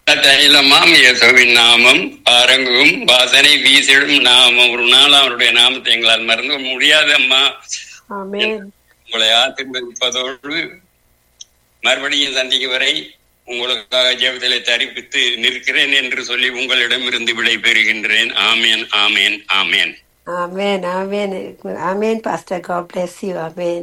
தைலமாம் இயேசுவின் நாமம் பாரங்கும் வாசனை வீசிடும் நாமம் ஒரு நாள் அவருடைய நாமத்தை எங்களால் மறந்து முடியாது அம்மா ஆமென் உங்களை ஆசீர்வதிப்பதோடு மறுபடியும் சந்திக்கும் வரை உங்களுக்காக ஜெபத்திலே தரிப்பித்து நிற்கிறேன் என்று சொல்லி உங்களிடமிருந்து விடை பெறுகின்றேன் amen amen amen amen amen amen pastor God bless you amen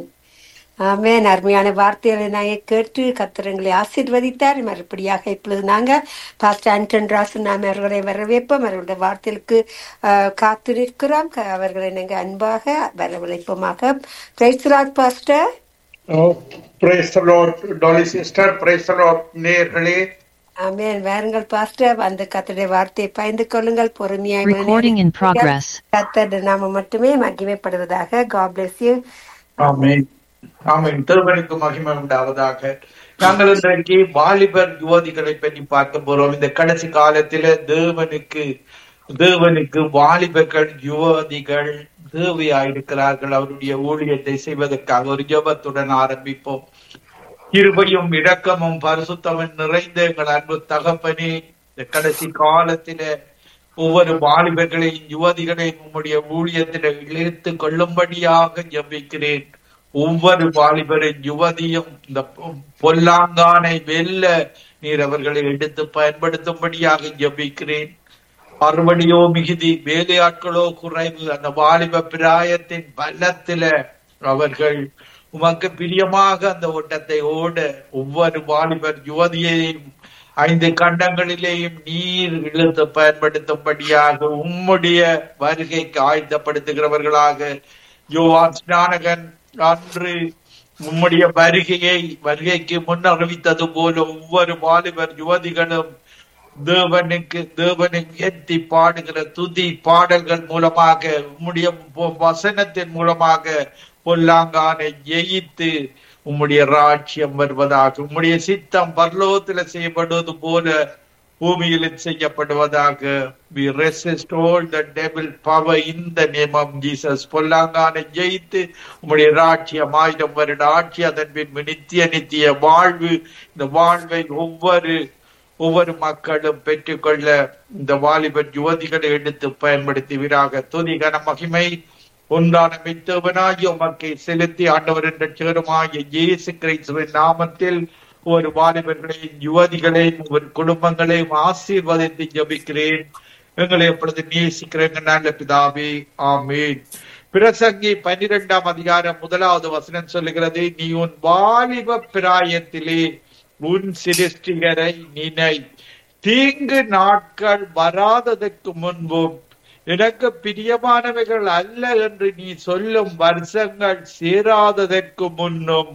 amen அருமையான வார்த்தைகளை நாங்கள் கேட்டு கத்திரங்களை ஆசீர்வதித்தார் மறுபடியாக இப்பொழுது நாங்கள் பாஸ்டர் ஆண்டன் ராசன் நாம் அவர்களை வரவேற்போம் அவர்களுடைய வார்த்தைகளுக்கு ஆஹ், காத்து நிற்கிறோம் க- அவர்களை நாங்கள் அன்பாக வரவழைப்போமாக praise Lord pastor Oh, praise the Lord, Dolly sister, praise the Lord, நேயர்களே ஆமென் வாருங்கள் பாஸ்டர் அந்த கத்தருடைய வார்த்தையை பயந்து கொள்ளுங்கள் பொறுமையாய் Recording in progress. கத்தர் நாம மட்டுமே மகிமைப்படுவதாக God bless you amen amen தேவனுக்கு மகிமை உண்டாவதாக நாங்கள் இன்றைக்கு வாலிபர் யுவதிகளை பற்றி பார்க்க போறோம் இந்த கடைசி காலத்தில தேவனுக்கு தேவனுக்கு வாலிபர்கள் யுவதிகள் தேவையாயிருக்கிறார்கள் அவருடைய ஊழியத்தை செய்வதற்காக ஒரு ஜெபத்துடன் ஆரம்பிப்போம் கிருபையும் இரக்கமும் பரிசுத்தமும் நிறைந்த எங்கள் அன்பு தகப்பனே இந்த கடைசி காலத்தில ஒவ்வொரு வாலிபர்களையும் யுவதிகளையும் உம்முடைய ஊழியத்தில இழுத்து கொள்ளும்படியாக ஜெபிக்கிறேன் ஒவ்வொரு வாலிபரின் யுவதியும் இந்த பொ- பொல்லாங்கானை வெல்ல நீர் அவர்களை எடுத்து பயன்படுத்தும்படியாக ஜெபிக்கிறேன் அறுவடையோ மிகுதி வேலையாட்களோ குறைவு அந்த வாலிப பிராயத்தின் பலத்தில அவர்கள் உமக்கு பிரியமாக அந்த ஓட்டத்தை ஓட ஒவ்வொரு வாலிபர் யுவதியையும் ஐந்து கண்டங்களிலேயும் நீர் இழுத்து பயன்படுத்தும்படியாக உம்முடைய வருகைக்கு ஆயத்தப்படுத்துகிறவர்களாக யோவான் ஸ்நானகன் அன்று உம்முடைய வருகையை வருகைக்கு முன் அறிவித்தது போல ஒவ்வொரு வாலிபர் யுவதிகளும் தேவனுக்கு தேவனை உயர்த்தி பாடுகிற துதி பாடல்கள் மூலமாக உம்முடைய வ- வசனத்தின் மூலமாக பொல்லாங்கானை ஜெயித்து உம்முடைய ராஜ்யம் வருவதாக உம்முடைய சித்தம் பரலோகத்துல செய்யப்படுவது போல பூமியில் செய்யப்படுவதாக we resist all the devil power in the name of Jesus பொல்லாங்கானை ஜெயித்து உம்முடைய ராட்சியம் ஆயிரம் வருட ஆட்சி அதன் பின் நித்திய நித்திய வாழ்வு இந்த வாழ்வை ஒவ்வொரு ஒவ்வொரு மக்களும் பெற்றுக்கொள்ள இந்த வாலிபர் யுவதிகளை எடுத்து பயன்படுத்துவீராக துதிகன மகிமை ஒன்றான மித்தவனாகிய உமக்கை செலுத்தி ஆண்டவர் என்ற சேருமாகிய இயேசு கிறிஸ்துவின் நாமத்தில் ஒரு வாலிபர்களையும் யுவதிகளையும் ஒரு குடும்பங்களையும் ஆசீர்வதித்து ஜபிக்கிறேன் எங்களை எப்பொழுது நேசிக்கிறேங்க நல்ல பிதாவே ஆமீன் பிரசங்கி பன்னிரெண்டாம் அதிகாரம் முதலாவது வசனம் சொல்லுகிறது நீ உன் வாலிப பிராயத்திலே உன் சிருஷ்டிகரை நினை தீங்கு நாட்கள் வராததற்கு முன்பும் எனக்கு பிரியமானவைகள் அல்ல என்று நீ சொல்லும் வருஷங்கள் சேராததற்கு முன்னும்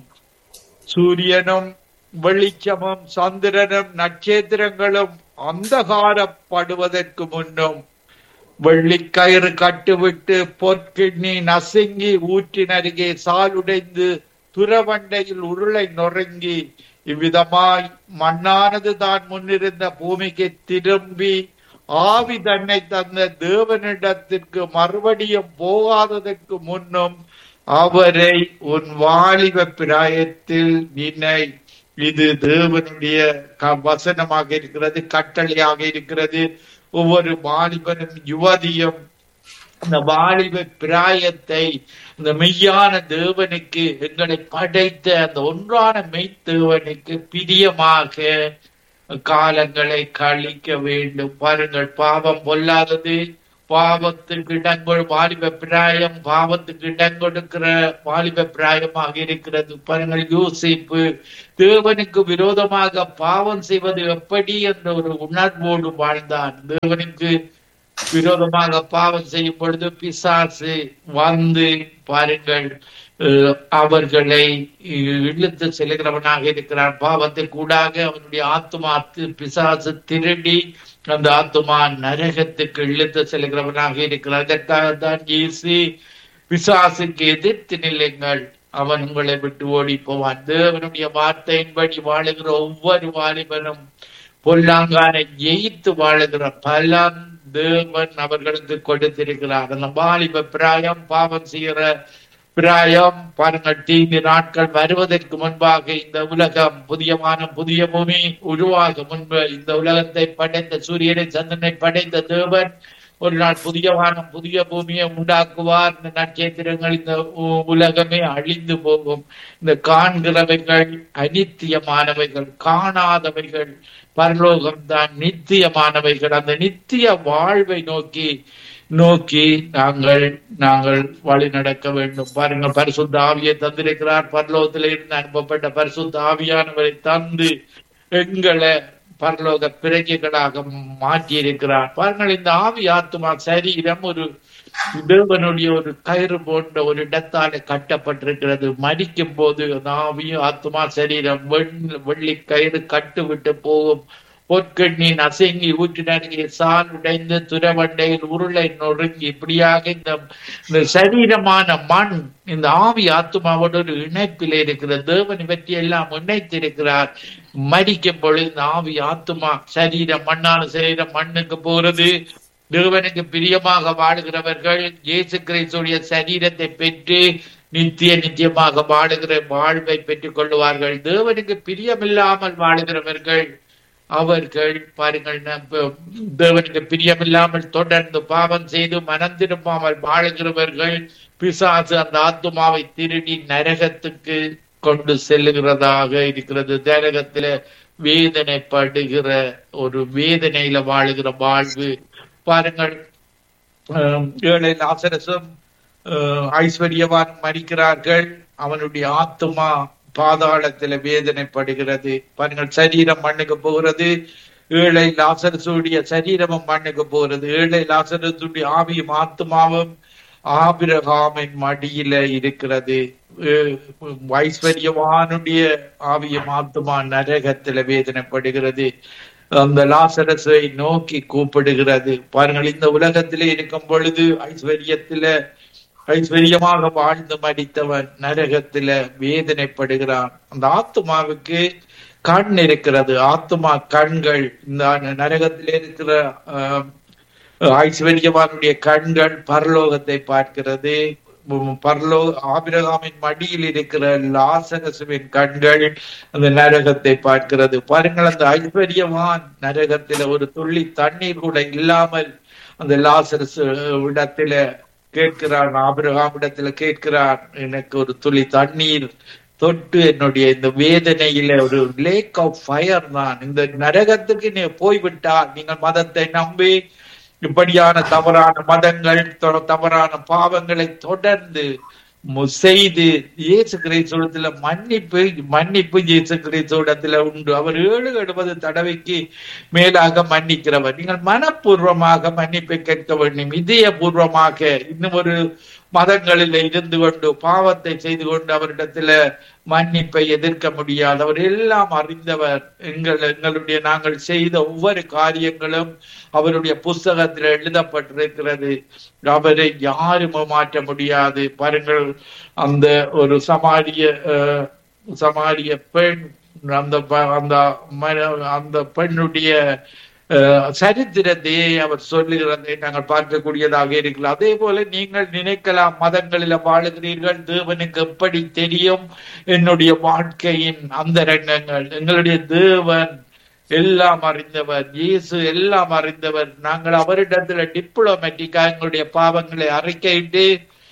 சூரியனும் வெளிச்சமும் சந்திரனும் நட்சத்திரங்களும் அந்தகாரப்படுவதற்கு முன்னும் வெள்ளிக்கயிறு கட்டுவிட்டு பொற்கிண்ணி நசுங்கி ஊற்றின் அருகே சாலுடைந்து துறவண்டையில் உருளை நொறுங்கி இவ்விதமாய் மண்ணானது தான் முன்னிருந்த பூமிக்கு திரும்பி ஆவி தன்னை தந்த தேவனிடத்திற்கு மறுபடியும் போகாததற்கு முன்னும் அவரை உன் வாலிப பிராயத்தில் நினை இது தேவனுடைய க- வசனமாக இருக்கிறது கட்டளையாக இருக்கிறது ஒவ்வொரு வாலிபனும் யுவதியும் இந்த வாலிப பிராயத்தை இந்த மெய்யான தேவனுக்கு எங்களை படைத்த அந்த ஒன்றான மெய்த்தேவனுக்கு பிரியமாக காலங்களை கழிக்க வேண்டும் பாருங்கள் பாவம் பொல்லாதது பாவத்துக்கு இடங்கொடு வாலிப பிராயம் பாவத்துக்கு இடம் கொடுக்கிற வாலிப பிராயமாக இருக்கிறது பாருங்கள் யோசிப்பு தேவனுக்கு விரோதமாக பாவம் செய்வது எப்படி என்ற ஒரு உணர்வோடு வாழ்ந்தான் தேவனுக்கு விரோதமாக பாவம் செய்யும் பொழுது பிசாசு வந்து பாருங்கள் அஹ், அவர்களை இழுத்து செல்கிறவனாக இருக்கிறான் பாவத்தை கூடாக அவனுடைய ஆத்துமா தி- பிசாசு திருடி அந்த ஆத்துமா நரகத்துக்கு இழுத்து செல்கிறவனாக இருக்கிறான் அதற்காக தான் இயேசு பிசாசுக்கு எதிர்த்து நில்லுங்கள் அவன் உங்களை விட்டு ஓடி போவான் தேவனுடைய வார்த்தையின்படி வாழுகிற ஒவ்வொரு வாலிபனும் பொல்லாங்கானை ஜெயித்து வாழுகிற பலன் தேவன் அவர்களுக்கு கொடுத்திருக்கிறார் அந்த வாலிப பிராயம் பாவம் செய்கிற பிராயம் பாருங்கள் தீங்கு நாட்கள் வருவதற்கு முன்பாக இந்த உலகம் புதிய வானம் புதிய பூமி உருவாக முன்பு இந்த உலகத்தை படைத்த சூரியனை சந்திரனை படைத்த தேவன் ஒரு நாள் புதிய வானம் புதிய பூமியை உண்டாக்குவார் இந்த நட்சத்திரங்கள் இந்த உ- உலகமே அழிந்து போகும் இந்த காண்கிறவைகள் அனித்தியமானவைகள் காணாதவைகள் பரலோகம் தான் நித்தியமானவைகள் அந்த நித்திய வாழ்வை நோக்கி நோக்கி நாங்கள் நாங்கள் வழி நடக்க வேண்டும் பாருங்கள் பரிசுத்த ஆவியை தந்திருக்கிறார் பரலோகத்திலே இருந்து அனுப்பப்பட்ட பரிசுத்த ஆவியானவரை தந்து எங்களை பரலோக பிரஜைகளாக மாற்றி இருக்கிறார் பாருங்கள் இந்த ஆவி ஆத்மா சரீரம் ஒரு தேவனுடைய ஒரு கயிறு போன்ற ஒரு இடத்தால கட்டப்பட்டிருக்கிறது மடிக்கும் போது அந்த ஆவியும் ஆத்மா சரீரம் வெண்- வெள்ளி கயிறு கட்டு விட்டு போகும் பொற்கண்ணின் அசைங்கி ஊற்றினருகே சால் உடைந்து துறவண்டையில் உருளை நொறுங்கி இப்படியாக இந்த இந்த சரீரமான மண் இந்த ஆவி ஆத்மாவோட ஒரு இணைப்பில் இருக்கிற தேவன் இவற்றை எல்லாம் இணைத்திருக்கிறார் மரிக்கும் பொழுது இந்த ஆவி ஆத்மா சரீரம் மண்ணான சரீரம் மண்ணுக்கு போறது தேவனுக்கு பிரியமாக வாழுகிறவர்கள் இயேசு கிறிஸ்துடைய சரீரத்தை பெற்று நித்திய நித்தியமாக வாழுகிற வாழ்வை பெற்றுக் கொள்ளுவார்கள் தேவனுக்கு பிரியமில்லாமல் வாழுகிறவர்கள் அவர்கள் பாருங்கள் நம்ம தேவனுக்கு பிரியமில்லாமல் தொடர்ந்து பாவம் செய்து மனம் திரும்பாமல் வாழுகிறவர்கள் பிசாசு அந்த ஆத்துமாவை திருடி நரகத்துக்கு கொண்டு செல்லுகிறதாக இருக்கிறது நரகத்தில வேதனைப்படுகிற ஒரு வேதனையில வாழுகிற வாழ்வு பாருங்கள் ஆஹ் ஏழை லாசரசும் ஆஹ் ஐஸ்வர்யவான் மறிக்கிறார்கள் அவனுடைய ஆத்துமா பாதாளத்துல வேதனைப்படுகிறது பாருங்கள் சரீரம் மண்ணுக்கு போகிறது ஏழை லாசரசுடைய சரீரமும் மண்ணுக்கு போகிறது ஏழை லாசரசுடைய ஆவியும் ஆத்துமாவும் ஆபிரகாமின் மடியில இருக்கிறது அஹ் ஐஸ்வர்யவானுடைய ஆவியும் ஆத்துமா நரகத்துல வேதனைப்படுகிறது அந்த லாசரஸை நோக்கி கூப்பிடுகிறது பாருங்கள் இந்த உலகத்திலே இருக்கும் பொழுது ஐஸ்வர்யத்தில ஐஸ்வர்யமாக வாழ்ந்து மடித்தவன் நரகத்தில வேதனைப்படுகிறான் அந்த ஆத்துமாவுக்கு கண் இருக்கிறது ஆத்துமா கண்கள் இந்த நரகத்திலே இருக்கிற ஆஹ், ஐஸ்வர்யவானுடைய கண்கள் பரலோகத்தை பார்க்கிறது உம், பரலோ ஆபிரகாமின் மடியில் இருக்கிற லாசரசுவின் கண்கள் அந்த நரகத்தை பார்க்கிறது பாருங்கள் அந்த ஐஸ்வர்யவான் நரகத்தில ஒரு துள்ளி தண்ணீர் கூட இல்லாமல் அந்த லாசரசு இடத்தில கேட்கிறான் ஆபிரகாம் இடத்துல கேட்கிறான் எனக்கு ஒரு துளி தண்ணீர் தொட்டு என்னுடைய இந்த வேதனையில ஒரு லேக் ஆஃப் ஃபயர் தான் இந்த நரகத்துக்கு நீ போய்விட்டால் நீங்கள் மதத்தை நம்பி இப்படியான தவறான மதங்கள் தொ- தவறான பாவங்களை தொடர்ந்து மு- செய்து இயேசு கிறிஸ்துவத்துல மன்னிப்பு மன்னிப்பு இயேசு கிறிஸ்துவத்துல உண்டு அவர் ஏழு எழுபது தடவைக்கு மேலாக மன்னிக்கிறவர் நீங்கள் மனப்பூர்வமாக மன்னிப்பை கேட்க வேண்டும் இதயபூர்வமாக இன்னும் ஒரு மதங்களில் இருந்து கொண்டு பாவத்தை செய்து கொண்டு அவரிடத்துல மன்னிப்பை எதிர்க்க முடியாது அவர் எல்லாம் அறிந்தவர் எங்கள் எங்களுடைய நாங்கள் செய்த ஒவ்வொரு காரியங்களும் அவருடைய புஸ்தகத்தில் எழுதப்பட்டிருக்கிறது அவரை யாரும் மாற்ற முடியாது பாருங்கள் அந்த ஒரு சமாரிய அஹ், சமாரிய பெண் அந்த ப- அந்த ம- அந்த பெண்ணுடைய அஹ், சரித்திரத்தையே அவர் சொல்லுகிறதை நாங்கள் பார்க்கக்கூடியதாக இருக்கிறோம் அதே போல நீங்கள் நினைக்கலாம் மதங்களில வாழுகிறீர்கள் தேவனுக்கு எப்படி தெரியும் என்னுடைய வாழ்க்கையின் அந்த ரங்கங்கள் எங்களுடைய தேவன் எல்லாம் அறிந்தவர் இயேசு எல்லாம் அறிந்தவர் நாங்கள் அவரிடத்துல டிப்ளமேட்டிக்கா எங்களுடைய பாவங்களை அறிக்கையிட்டு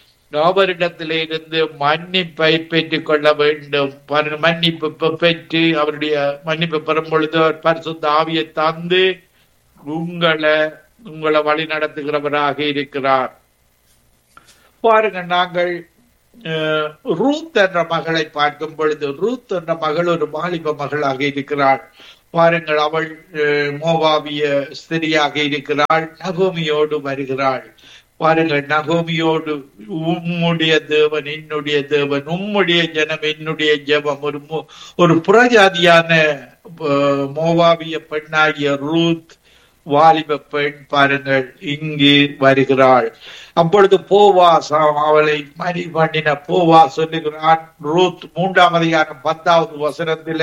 அவரிடத்திலே இருந்து மன்னிப்பை பெற்றுக் கொள்ள வேண்டும் பாருங்க, மன்னிப்பு பெ- பெற்று அவருடைய மன்னிப்பு பெறும் பொழுது அவர் பரிசுத்த ஆவியை தந்து உங்களை உங்களை வழி நடத்துகிறவராக இருக்கிறார் பாருங்க நாங்கள் அஹ், ரூத் என்ற மகளை பார்க்கும் பொழுது ரூத் என்ற மகள் ஒரு வாலிப மகளாக இருக்கிறாள் பாருங்கள் அவள் அஹ், மோவாபிய ஸ்திரியாக இருக்கிறாள் நகோமியோடு வருகிறாள் பாருங்கள் நகோமியோடு உம்முடைய தேவன் என்னுடைய தேவன் உம்முடைய ஜனம் என்னுடைய ஜெபம் ஒரு மு- ஒரு புறஜாதியான அஹ், மோவாபிய பெண்ணாகிய ரூத் வாலிப பெண் பாருங்கள் இங்கு வருகிறாள் அப்பொழுது போவாஸ் அவ- அவளை மணி பண்ணின போவா சொல்லுகிறான் ரூத் மூன்றாம் அதிகாரம் பத்தாவது வசனத்தில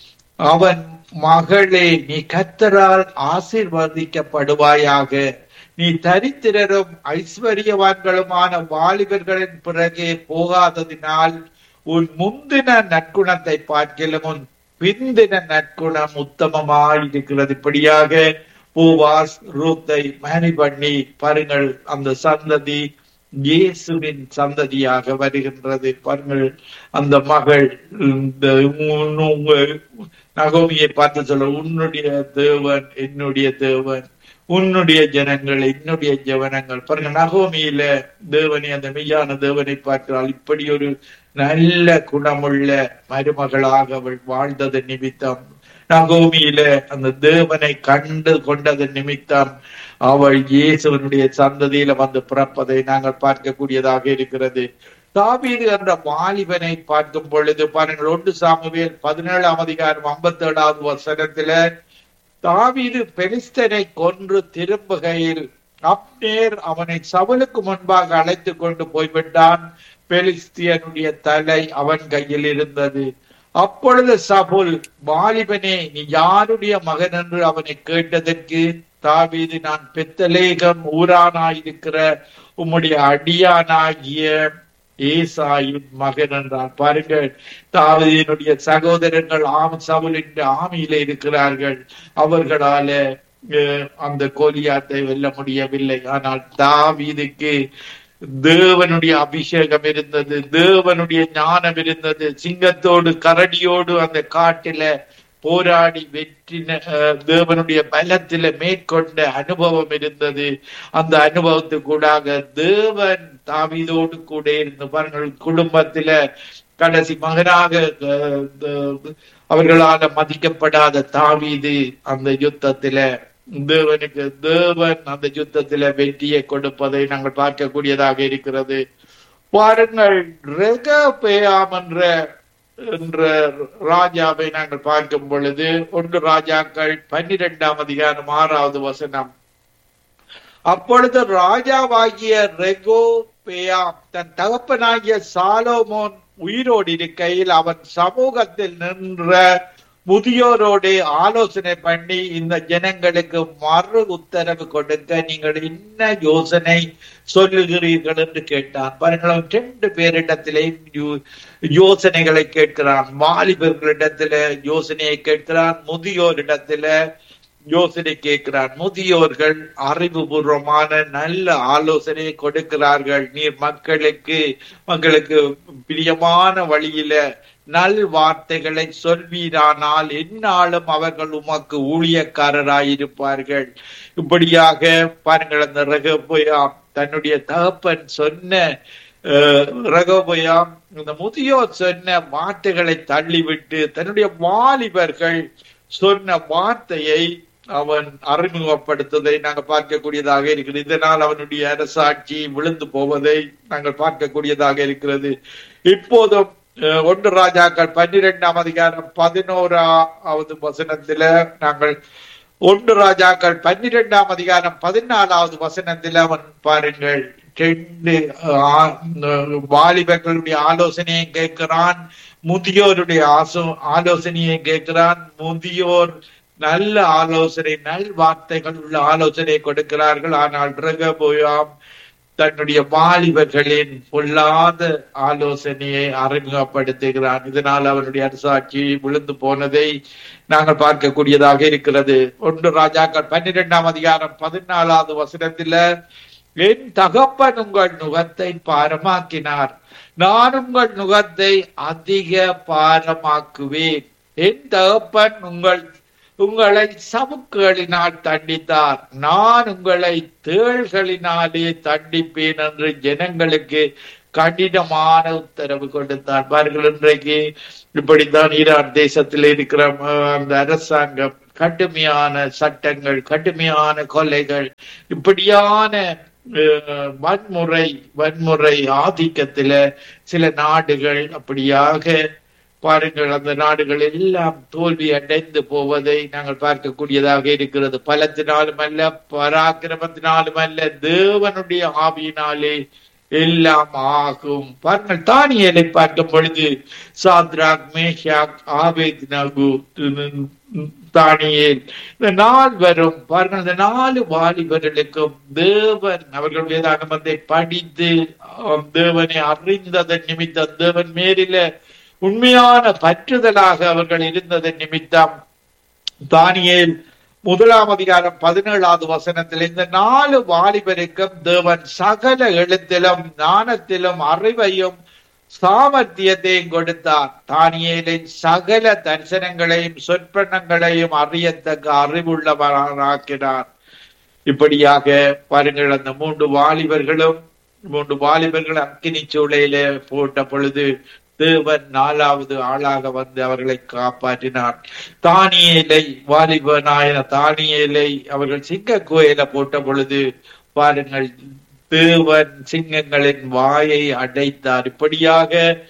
அவன் மகளே நீ கத்தரால் ஆசீர்வதிக்கப்படுவாயாக நீ தரித்திரரும் ஐஸ்வர்யவான்களுமான வாலிபர்களின் பிறகே போகாததினால் உன் முந்தின நற்குணத்தை பார்க்கிலும் உன் பிந்தின நற்குணம் உத்தமமாயிருக்கிறது இப்படியாக பூவாஸ் ரூத்தை மேனி பண்ணி பாருங்கள் அந்த சந்ததி இயேசுவின் சந்ததியாக வருகின்றது பாருங்கள் அந்த மகள் இந்த உன் உங்க- நகோமியை பார்த்து சொல்ல உன்னுடைய தேவன் என்னுடைய தேவன் உன்னுடைய ஜனங்கள் என்னுடைய ஜவனங்கள் பாருங்க நகோமியில தேவனை அந்த மெய்யான தேவனை பார்க்கிறாள் இப்படி ஒரு நல்ல குணமுள்ள மருமகளாக அவள் வாழ்ந்தது நிமித்தம் நகோமியில அந்த தேவனை கண்டு கொண்டது நிமித்தம் அவள் இயேசுவனுடைய சந்ததியில வந்து பிறப்பதை நாங்கள் பார்க்கக்கூடியதாக இருக்கிறது தாவீது என்ற வாலிபனை பார்க்கும் பொழுது பாருங்கள் ஒன்று சாமுவேல் பதினேழாம் அதிகாரம் ஐம்பத்தி ஏழாவது வசனத்துல தாவீது பெலிஸ்தனை கொன்று திரும்புகையில் அப்னேர் அவனை சவுலுக்கு முன்பாக அழைத்து கொண்டு போய்விட்டான் பெலிஸ்தியனுடைய தலை அவன் கையில் இருந்தது அப்பொழுது சபுல் வாலிபனே நீ யாருடைய மகன் என்று அவனை கேட்டதற்கு தாவீது நான் பெத்தலேகம் ஊரானாயிருக்கிற உம்முடைய அடியானாகிய ஏசாயின் மகன் என்றார் பாருங்கள் தாவீதினுடைய சகோதரர்கள் ஆம் சவுலின் ஆமியில இருக்கிறார்கள் அவர்களால அஹ், அந்த கோலியாத்தை வெல்ல முடியவில்லை ஆனால் தாவீதுக்கு தேவனுடைய அபிஷேகம் இருந்தது தேவனுடைய ஞானம் இருந்தது சிங்கத்தோடு கரடியோடு அந்த காட்டில போராடி வெற்றி அஹ், தேவனுடைய பலத்தில மேற்கொண்ட அனுபவம் இருந்தது அந்த அனுபவத்துக்கூடாக தேவன் தாவீதோடு கூட இருந்து பாருங்கள் குடும்பத்தில கடைசி மகனாக அஹ், த- அவர்களால மதிக்கப்படாத தாவீது அந்த யுத்தத்தில தேவனுக்கு தேவன் அந்த யுத்தத்தில வெற்றியை கொடுப்பதை நாங்கள் பார்க்கக்கூடியதாக இருக்கிறது பாருங்கள் ரெகபெயாம் என்ற என்ற ராஜாவை நாங்கள் பார்க்கும் பொழுது ஒன்று ராஜாக்கள் பன்னிரெண்டாம் அதிகாரம் ஆறாவது வசனம் அப்பொழுது ராஜாவாகிய ரெகோபெயாம் தன் தகப்பனாகிய சாலோமோன் உயிரோடு இருக்கையில் அவன் சமூகத்தில் நின்ற முதியோரோடு ஆலோசனை பண்ணி இந்த ஜனங்களுக்கு மறு உத்தரவு கொடுக்க நீங்கள் என்ன யோசனை சொல்லுகிறீர்கள் என்று கேட்டான் பாருங்கள் அவன் ரெண்டு பேரிடத்திலே யோ- யோசனைகளை கேட்கிறான் வாலிபர்களிடத்தில யோசனையை கேட்கிறான் முதியோரிடத்தில யோசனை கேட்கிறார் முதியோர்கள் அறிவுபூர்வமான நல்ல ஆலோசனை கொடுக்கிறார்கள் நீர் மக்களுக்கு மக்களுக்கு பிரியமான வழியில நல் வார்த்தைகளை சொல்வீரானால் எந்நாளும் அவர்கள் உமக்கு ஊழியக்காரராயிருப்பார்கள் இப்படியாக பாருங்கள் அந்த ரகபோயாம் தன்னுடைய தகப்பன் சொன்ன அஹ், ரகோபயாம் இந்த முதியோர் சொன்ன வார்த்தைகளை தள்ளிவிட்டு தன்னுடைய வாலிபர்கள் சொன்ன வார்த்தையை அவன் அறிமுகப்படுத்துவதை நாங்கள் பார்க்கக்கூடியதாக இருக்கிறது இதனால் அவனுடைய அரசாட்சி விழுந்து போவதை நாங்கள் பார்க்கக்கூடியதாக இருக்கிறது இப்போதும் அஹ், ஒன்று ராஜாக்கள் பன்னிரெண்டாம் அதிகாரம் பதினோராவது வசனத்தில நாங்கள் ஒன்று ராஜாக்கள் பன்னிரெண்டாம் அதிகாரம் பதினாலாவது வசனத்தில் அவன் பாருங்கள் ரெண்டு ஆ- வாலிபர்களுடைய ஆலோசனையை கேட்கிறான் முதியோருடைய ஆசோ ஆலோசனையை கேட்கிறான் முதியோர் நல்ல ஆலோசனை நல் வார்த்தைகள் உள்ள ஆலோசனை கொடுக்கிறார்கள் ஆனால் ரகபோயாம் தன்னுடைய வாலிபர்களின் பொல்லாத ஆலோசனையை அறிமுகப்படுத்துகிறான் இதனால் அவருடைய அரசாட்சி விழுந்து போனதை நாங்கள் பார்க்கக்கூடியதாக இருக்கிறது ஒன்று ராஜாக்கள் பன்னிரெண்டாம் அதிகாரம் பதினாலாவது வசனத்துல என் தகப்பன் உங்கள் நுகத்தை பாரமாக்கினார் நான் உங்கள் நுகத்தை அதிக பாரமாக்குவேன் என் தகப்பன் உங்கள் உங்களை சவுக்குகளினால் தண்டித்தார் நான் உங்களை தேள்களினாலே தண்டிப்பேன் என்று ஜனங்களுக்கு கடினமான உத்தரவு கொடுத்தார் பாருங்கள் இன்றைக்கு இப்படித்தான் ஈரான் தேசத்தில் இருக்கிற அஹ், அந்த அரசாங்கம் கடுமையான சட்டங்கள் கடுமையான கொலைகள் இப்படியான அஹ், வன்முறை வன்முறை ஆதிக்கத்தில சில நாடுகள் அப்படியாக பாருங்கள் அந்த நாடுகள் எல்லாம் தோல்வி அடைந்து போவதை நாங்கள் பார்க்கக்கூடியதாக இருக்கிறது பலத்தினாலும் அல்ல பராக்கிரமத்தினாலும் அல்ல தேவனுடைய ஆவியினாலே எல்லாம் ஆகும் பாருங்கள் தானியலை பார்க்கும் பொழுது சாத்ராக் மேஷாக் ஆபேத் நகு தானியேல் இந்த நாள் வரும் பாருங்கள் இந்த நாலு வாலிபர்களுக்கும் தேவன் அவர்கள் வேதாகமத்தை படித்து ஆம், தேவனை அறிந்ததன் நிமித்தம் தேவன் மேலில உண்மையான பற்றுதலாக அவர்கள் இருந்ததன் நிமித்தம் தானியேல் முதலாம் அதிகாரம் பதினேழாவது வசனத்தில் இந்த நாலு வாலிபருக்கும் தேவன் சகல எழுத்திலும் ஞானத்திலும் அறிவையும் சாமர்த்தியத்தையும் கொடுத்தார் தானியேலின் சகல தரிசனங்களையும் சொற்பனங்களையும் அறியத்தக்க அறிவுள்ளவராக்கினார் இப்படியாக பாருங்கள் அந்த மூன்று வாலிபர்களும் மூன்று வாலிபர்கள் அக்கினி சூளையில போட்ட பொழுது தேவன் நாலாவது ஆளாக வந்து அவர்களை காப்பாற்றினார் தானியேலை வாலிபனாய தானியேலை அவர்கள் சிங்க கோயில போட்ட பொழுது பாருங்கள் தேவன் சிங்கங்களின் வாயை அடைத்தார் இப்படியாக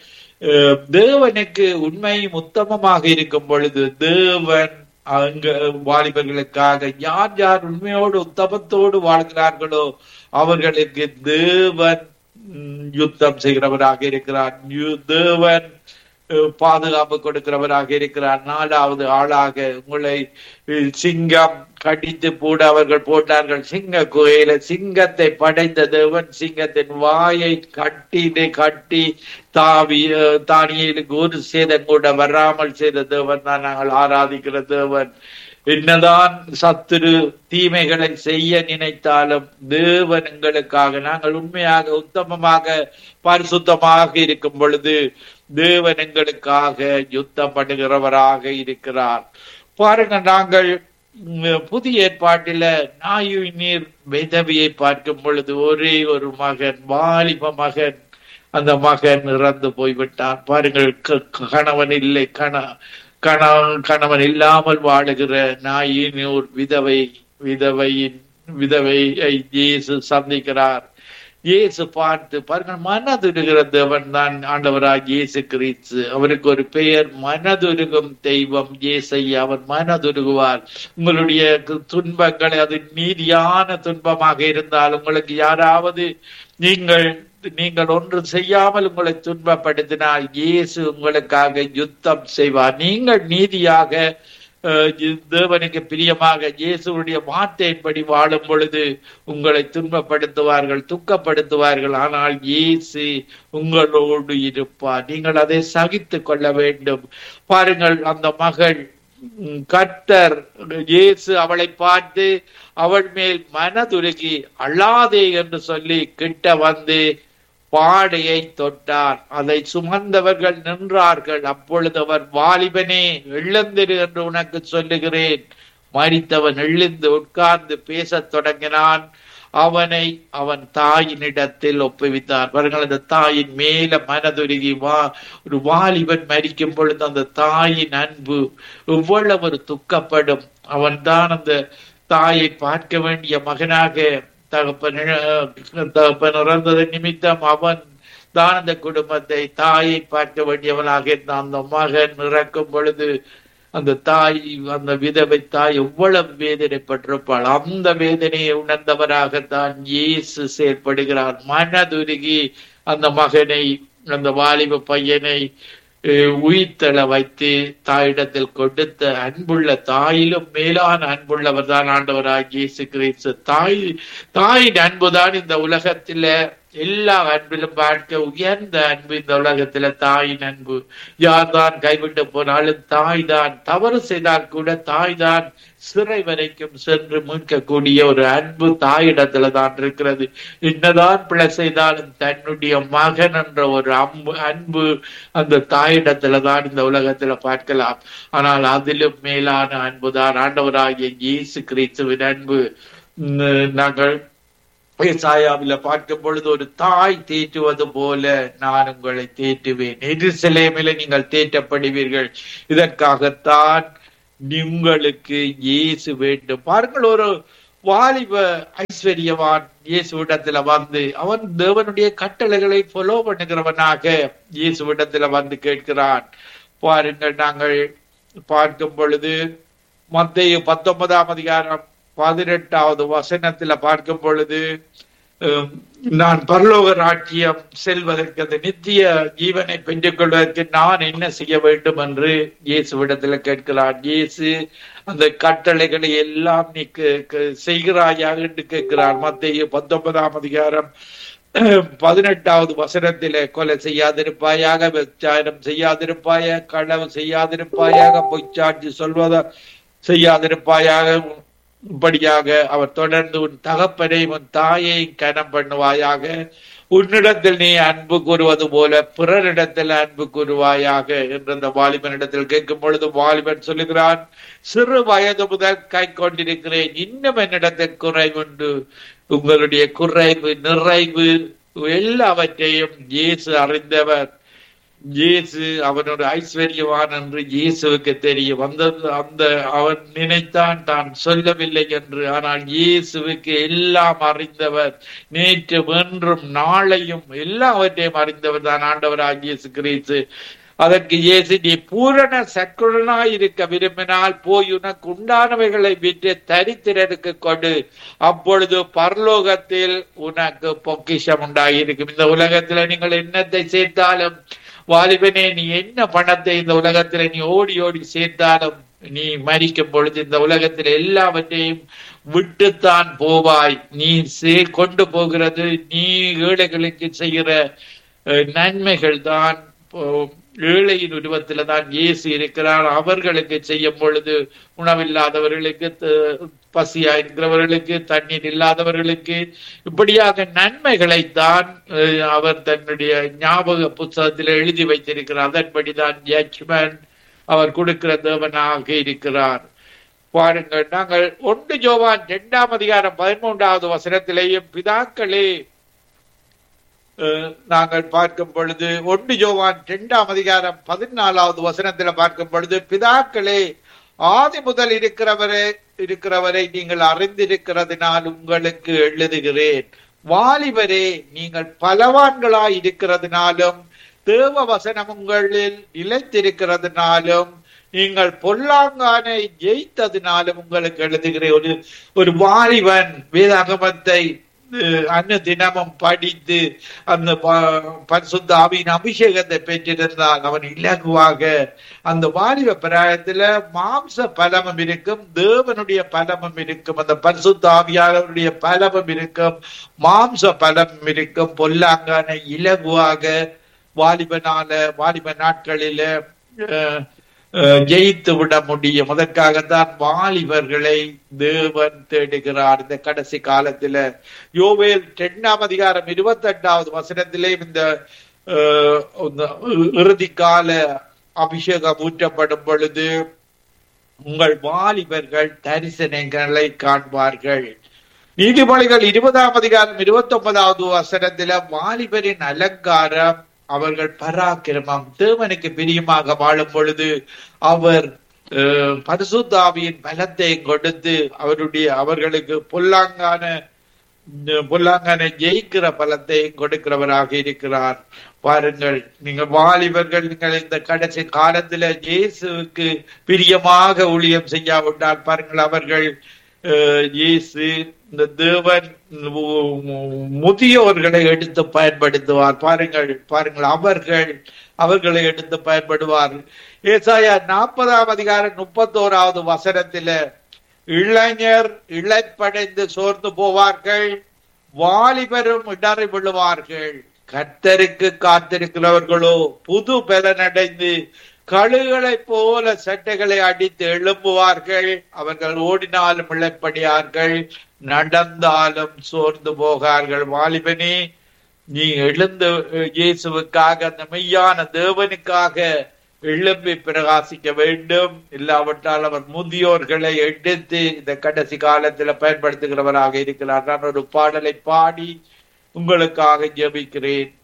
அஹ், தேவனுக்கு உண்மையும் உத்தமமாக இருக்கும் பொழுது தேவன் அங்க வாலிபர்களுக்காக யார் யார் உண்மையோடு உத்தமத்தோடு வாழ்கிறார்களோ அவர்களுக்கு தேவன் ம், யுத்தம் செய்கிறவராக இருக்கிறார் யு- தேவன் அஹ், பாதுகாப்பு கொடுக்கிறவராக இருக்கிறார் நாலாவது ஆளாக உங்களை அஹ், சிங்கம் கடித்து போட அவர்கள் போட்டார்கள் சிங்க கோயில சிங்கத்தை படைத்த தேவன் சிங்கத்தின் வாயை கட்டி கட்டி தாவி அஹ், தானியேலுக்கு ஒரு சேதம் கூட வராமல் செய்த தேவன் தான் நாங்கள் ஆராதிக்கிற தேவன் என்னதான் சத்துரு தீமைகளை செய்ய நினைத்தாலும் தேவன் எங்களுக்காக நாங்கள் உண்மையாக உத்தமமாக பரிசுத்தமாக இருக்கும் பொழுது தேவன் எங்களுக்காக யுத்தம் பண்ணுகிறவராக இருக்கிறார் பாருங்க நாங்கள் ம், புதிய ஏற்பாட்டில நாயு நீர் விதவியை பார்க்கும் பொழுது ஒரே ஒரு மகன் வாலிப மகன் அந்த மகன் இறந்து போய்விட்டான் பாருங்கள் க- கணவன் இல்லை கண கணவன் கணவன் இல்லாமல் வாழுகிற நாயின் ஒரு விதவை விதவையின் விதவையை இயேசு சந்திக்கிறார் இயேசு பார்த்து பாருங்கள் மனதுருகிற தேவன் தான் ஆண்டவராக இயேசு கிறிஸ்து அவருக்கு ஒரு பெயர் மனதுருகும் தெய்வம் இயேசை அவர் மனதுருகுவார் உங்களுடைய து- துன்பங்கள் அது நீதியான துன்பமாக இருந்தால் உங்களுக்கு யாராவது நீங்கள் நீங்கள் ஒன்று செய்யாமல் உங்களை துன்பப்படுத்தினால் இயேசு உங்களுக்காக யுத்தம் செய்வார் நீங்கள் நீதியாக அஹ், இ- தேவனுக்கு பிரியமாக இயேசுடைய வார்த்தையின்படி வாழும் பொழுது உங்களை துன்பப்படுத்துவார்கள் துக்கப்படுத்துவார்கள் ஆனால் இயேசு உங்களோடு இருப்பார் நீங்கள் அதை சகித்துக் கொள்ள வேண்டும் பாருங்கள் அந்த மகள் உம், கர்த்தர் இயேசு அவளை பார்த்து அவள் மேல் மனதுருகி அழாதே என்று சொல்லி கிட்ட வந்து பாடையை தொட்டார் அதை சுமந்தவர்கள் நின்றார்கள் அப்பொழுது அவர் வாலிபனே எழுந்திரு என்று உனக்கு சொல்லுகிறேன் மரித்தவன் எழுந்து உட்கார்ந்து பேசத் தொடங்கினான் அவனை அவன் தாயினிடத்தில் ஒப்புவித்தார் பாருங்கள் அந்த தாயின் மேல மனதுருகி வா ஒரு வாலிபன் மரிக்கும் பொழுது அந்த தாயின் அன்பு எவ்வளவு ஒரு துக்கப்படும் அவன் தான் அந்த தாயை பார்க்க வேண்டிய மகனாக தகப்பன் இழ- தகப்பன் இறந்தது நிமித்தம் அவன் தான் அந்த குடும்பத்தை தாயை பார்க்க வேண்டியவனாக இருந்தான் அந்த மகன் இறக்கும் பொழுது அந்த தாய் அந்த விதவை தாய் எவ்வளவு வேதனைப்பட்டிருப்பாள் அந்த வேதனையை உணர்ந்தவராகத்தான் இயேசு செயல்படுகிறார் மனதுருகி அந்த மகனை அந்த வாலிப பையனை அஹ், உயிர்த்தள வைத்து தாயிடத்தில் கொடுத்த அன்புள்ள தாயிலும் மேலான அன்புள்ளவர் தான் ஆண்டவராக இயேசு கிறிஸ்து தாய் தாயின் அன்புதான் இந்த உலகத்தில எல்லா அன்பிலும் பார்க்க உயர்ந்த அன்பு இந்த உலகத்துல தாயின் அன்பு யார் தான் கைவிட்டு போனாலும் தாய் தான் தவறு செய்தால் கூட தாய் தான் சிறை வரைக்கும் சென்று மீட்கக்கூடிய ஒரு அன்பு தாயிடத்துல தான் இருக்கிறது என்னதான் பிழை செய்தாலும் தன்னுடைய மகன் என்ற ஒரு அம்பு அன்பு அந்த தாயிடத்துல தான் இந்த உலகத்துல பார்க்கலாம் ஆனால் அதிலும் மேலான அன்புதான் ஆண்டவராகிய இயேசு கிறிஸ்துவின் அன்பு உம், நாங்கள் ஏசாயாவில பார்க்கும் பொழுது ஒரு தாய் தேற்றுவது போல நான் உங்களை தேற்றுவேன் எருசலேமில நீங்கள் தேற்றப்படுவீர்கள் இதற்காகத்தான் உங்களுக்கு இயேசு வேண்டும் பாருங்கள் ஒரு வாலிப ஐஸ்வர்யவான் இயேசுவிடத்துல வந்து அவன் தேவனுடைய கட்டளைகளை ஃபாலோ பண்ணுகிறவனாக இயேசுவிடத்துல வந்து கேட்கிறான் பாருங்கள் நாங்கள் பார்க்கும் பொழுது மத்திய பத்தொன்பதாம் அதிகாரம் பதினெட்டாவது வசனத்துல பார்க்கும் பொழுது அஹ், நான் பரலோக ராஜ்யம் செல்வதற்கு அந்த நித்திய ஜீவனை பெற்றுக் கொள்வதற்கு நான் என்ன செய்ய வேண்டும் என்று இயேசுவிடத்துல கேட்கிறார் இயேசு அந்த கட்டளைகளை எல்லாம் நீ கே- கே- செய்கிறாயா என்று கேட்கிறார் மத்திய பத்தொன்பதாம் அதிகாரம் பதினெட்டாவது வசனத்திலே கொலை செய்யாதிருப்பாயாக விபச்சாரம் செய்யாதிருப்பாய களவு செய்யாதிருப்பாயாக பொய்ச்சாட்சி சொல்வத செய்யாதிருப்பாயாக இப்படியாக அவர் தொடர்ந்து உன் தகப்பனை உன் தாயை கனம் பண்ணுவாயாக உன்னிடத்தில் நீ அன்பு கூறுவது போல பிறரிடத்தில் அன்பு கூறுவாயாக என்று அந்த வாலிபனிடத்தில் கேட்கும் பொழுது வாலிபன் சொல்லுகிறான் சிறு வயது முதல் கை கொண்டிருக்கிறேன் இன்னும் என்னிடத்தில் குறைவுண்டு உங்களுடைய குறைவு நிறைவு எல்லாவற்றையும் இயேசு அறிந்தவர் இயேசு அவனோட ஐஸ்வர்யவான் என்று இயேசுவுக்கு தெரியும் அந்த அந்த அவன் நினைத்தான் தான் சொல்லவில்லை என்று ஆனால் இயேசுவுக்கு எல்லாம் அறிந்தவர் நேற்று வென்றும் நாளையும் எல்லாவற்றையும் அறிந்தவர் தான் ஆண்டவராக இயேசு கிறிஸ்து அதற்கு இயேசு நீ பூரண சற்குணனாய் இருக்க விரும்பினால் போய் உனக்கு உண்டானவைகளை விற்று தரித்திரருக்கு கொடு அப்பொழுது பரலோகத்தில் உனக்கு பொக்கிஷம் உண்டாயிருக்கும் இந்த உலகத்துல நீங்கள் என்னத்தை சேர்த்தாலும் வாலிபனே நீ என்ன பணத்தை இந்த உலகத்துல நீ ஓடி ஓடி சேர்த்தாலும் நீ மரிக்கும் பொழுது இந்த உலகத்தில் எல்லாவற்றையும் விட்டுத்தான் போவாய் நீ சே கொண்டு போகிறது நீ ஏழைகளுக்கு செய்கிற அஹ், நன்மைகள் தான் போ- ஏழையின் உருவத்தில தான் இயேசு இருக்கிறார் அவர்களுக்கு செய்யும் பொழுது உணவில்லாதவர்களுக்கு த- பசியா இருக்கிறவர்களுக்கு தண்ணீர் இல்லாதவர்களுக்கு இப்படியாக நன்மைகளைத்தான் அஹ், அவர் தன்னுடைய ஞாபக புத்தகத்தில் எழுதி வைத்திருக்கிறார் அதன்படிதான் ஜட்ஜ்மெண்ட் அவர் கொடுக்கிற தேவனாக இருக்கிறார் பாருங்கள் நாங்கள் ஒன்று ஜோவான் இரண்டாம் அதிகாரம் பதிமூன்றாவது வசனத்திலேயும் பிதாக்களே அஹ், நாங்கள் பார்க்கும் பொழுது ஒன்று ஜோவான் இரண்டாம் அதிகாரம் பதினாலாவது வசனத்துல பார்க்கும் பொழுது பிதாக்களே ஆதி முதல் இருக்கிறவரே இருக்கிறவரை நீங்கள் அறிந்திருக்கிறதுனால் உங்களுக்கு எழுதுகிறேன் வாலிபரே நீங்கள் பலவான்களாய் இருக்கிறதுனாலும் தேவ வசனம் உங்களில் நிலைத்திருக்கிறதுனாலும் நீங்கள் பொல்லாங்கானை ஜெயித்ததினாலும் உங்களுக்கு எழுதுகிறேன் ஒரு ஒரு வாலிபன் வேதாகமத்தை அஹ், அன்ன தினமும் படித்து அந்த ப- பரிசுத்த ஆவியின் அபிஷேகத்தை பெற்றிருந்தால் அவன் இலகுவாக அந்த வாலிப பிராயத்துல மாம்ச பலமும் இருக்கும் தேவனுடைய பலமும் இருக்கும் அந்த பரிசுத்த ஆவியாளருடைய பலமும் இருக்கும் மாம்ச பலமும் இருக்கும் பொல்லாங்கான இலகுவாக வாலிபனால வாலிப நாட்களில அஹ், அஹ், ஜெயித்து விட முடியும் அதற்காகத்தான் வாலிபர்களை தேவன் தேடுகிறார் இந்த கடைசி காலத்துல யோவேல் இரண்டாம் அதிகாரம் இருபத்தி எட்டாவது வசனத்திலே இந்த அஹ், இந்த இறுதி கால அபிஷேகம் ஊற்றப்படும் பொழுது உங்கள் வாலிபர்கள் தரிசனங்களை காண்பார்கள் நீதிமொழிகள் இருபதாம் அதிகாரம் இருபத்தி ஒன்பதாவது வசனத்தில வாலிபரின் அலங்காரம் அவர்கள் பராக்கிரமம் தேவனுக்கு பிரியமாக வாழும் பொழுது அவர் அஹ், பரிசுத்தாவியின் பலத்தை கொடுத்து அவருடைய அவர்களுக்கு பொல்லாங்கான பொல்லாங்கனை ஜெயிக்கிற பலத்தை கொடுக்கிறவராக இருக்கிறார் பாருங்கள் நீங்க வாலிபர்கள் நீங்கள் இந்த கடைசி காலத்துல இயேசுவுக்கு பிரியமாக ஊழியம் செய்யாவிட்டால் பாருங்கள் அவர்கள் அஹ், இயேசு இந்த தேவன் மு- மு- முதியோர்களை எடுத்து பயன்படுத்துவார் பாருங்கள் பாருங்கள் அவர்கள் அவர்களை எடுத்து பயன்படுவார் ஏசாயா நாற்பதாம் அதிகாரம் முப்பத்தோராவது வசனத்தில இளைஞர் இழைப்படைந்து சோர்ந்து போவார்கள் வாலிபரும் இடறி விழுவார்கள் கர்த்தருக்கு காத்திருக்கிறவர்களோ புது பலனடைந்து கழுகளைப் போல சட்டைகளை அடித்து எழும்புவார்கள் அவர்கள் ஓடினாலும் இழைப்படியார்கள் நடந்தாலும் சோர்ந்து போகார்கள் வாலிபனே நீ எழுந்து இயேசுவுக்காக அந்த மெய்யான தேவனுக்காக எழும்பி பிரகாசிக்க வேண்டும் இல்லாவிட்டால் அவர் முதியோர்களை எடுத்து இந்த கடைசி காலத்துல பயன்படுத்துகிறவராக இருக்கிறார் நான் ஒரு பாடலை பாடி உங்களுக்காக ஜெபிக்கிறேன்